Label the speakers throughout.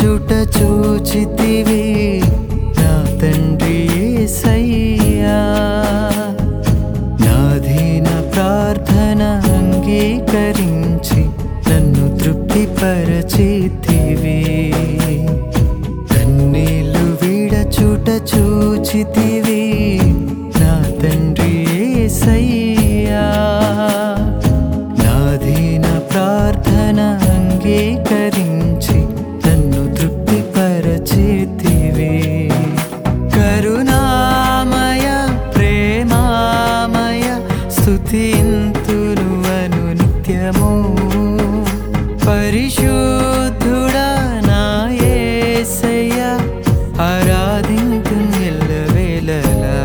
Speaker 1: విడచుట చూచితివి నా తండ్రి యేసయ్యా నాధీన ప్రార్థన అంగీకరించి నన్ను తృప్తిపరచితివి కన్నీళ్ళు విడచుట చూచితివి నా తండ్రి యేసయ్యా నాధీన ప్రార్థన అంగీకరించి నన్ను తృప్తిపరచితివి కరుణామయ ప్రేమామయ స్తుతింతును అను నిత్యము పరిశుద్ధుడా నా యేసయ్య ఆరాధింతు ఎల్లవేళలా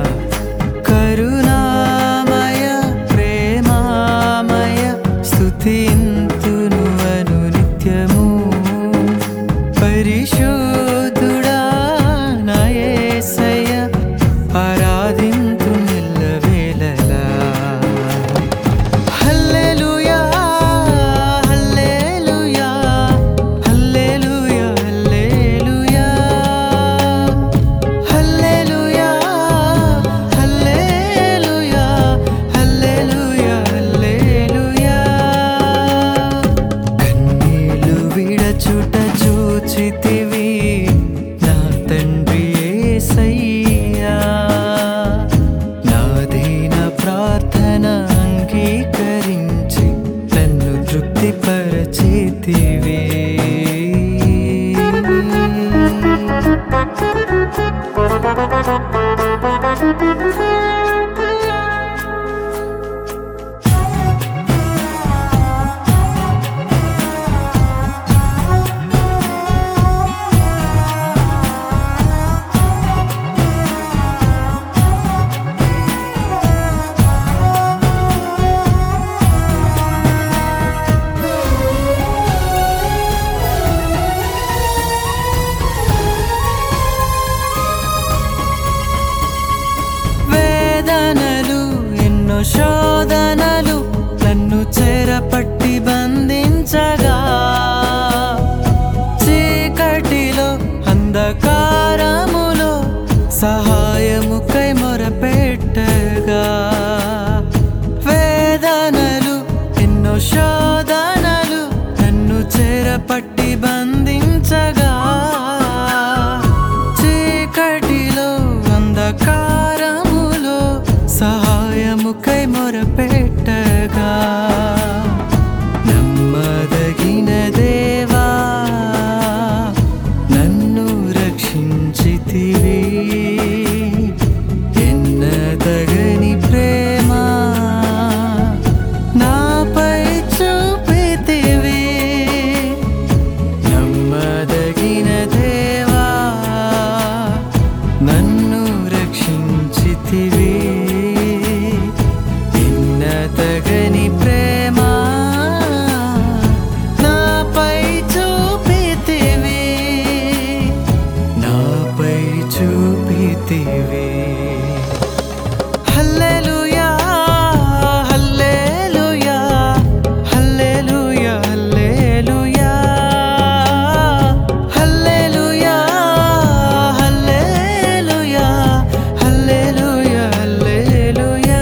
Speaker 1: కరుణామయ ప్రేమామయ స్తుతింతును అను నిత్యము పరిశుద్ధుడా నా యేసయ్య ఆరాధింతు ఎల్లవేళలా హల్లెలూయా హల్లెలూయా హల్లెలూయా హల్లెలూయా హల్లెలూయా హల్లెలూయా హల్లెలూయా హల్లెలూయా కన్నీళ్ళు విడచుట చూచితివి నా తండ్రి యేసయ్యా నాదీన ప్రార్థన అంగీకరించి నన్ను తృప్తిపరచితివి వేదనలు ఎన్నో శోధనలు నన్ను చెరపట్టి బంధించగా చీకటిలో అంధకారములో సహాయముకై మొరపెట్టగా వేదనలు ఎన్నో శోధనలు నన్ను చెరపట్టి బంధించగా చీకటిలో అంధకారములో సహాయముకై మొరపెట్టగా నమ్మదగిన దేవా నన్ను రక్షించితివి ఎన్నదగని ప్రేమ నాపై చూపితివి నమ్మదగిన దేవా నన్ను రక్షించితివి ఎన్నతగని ప్రేమ నాపై చూపితివి నాపై చూపితివి హల్లెలూయా హల్లెలూయా హల్లెలూయా హల్లెలూయా హల్లెలూయా హల్లెలూయా హల్లెలూయా హల్లెలూయా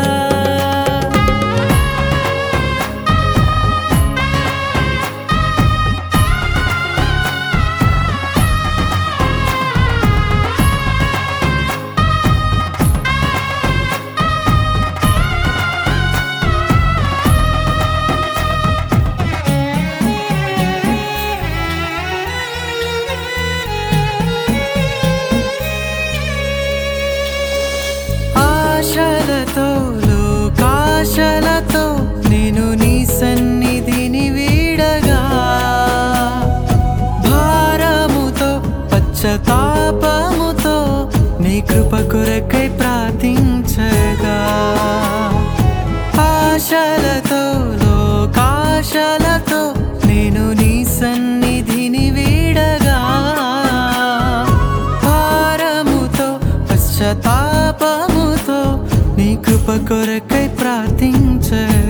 Speaker 1: ఆశలతో లోకాశలతో నేను నీ సన్నిధిని వీడగా భారముతో పశ్చతాపముతో నీ కృప కొరకై ప్రార్థించగా ఆశలతో లోకాశలతో నేను నీ సన్నిధిని వీడగా భారముతో పశ్చతాపముతో నీ కృప కొరకై ప్రార్థించగా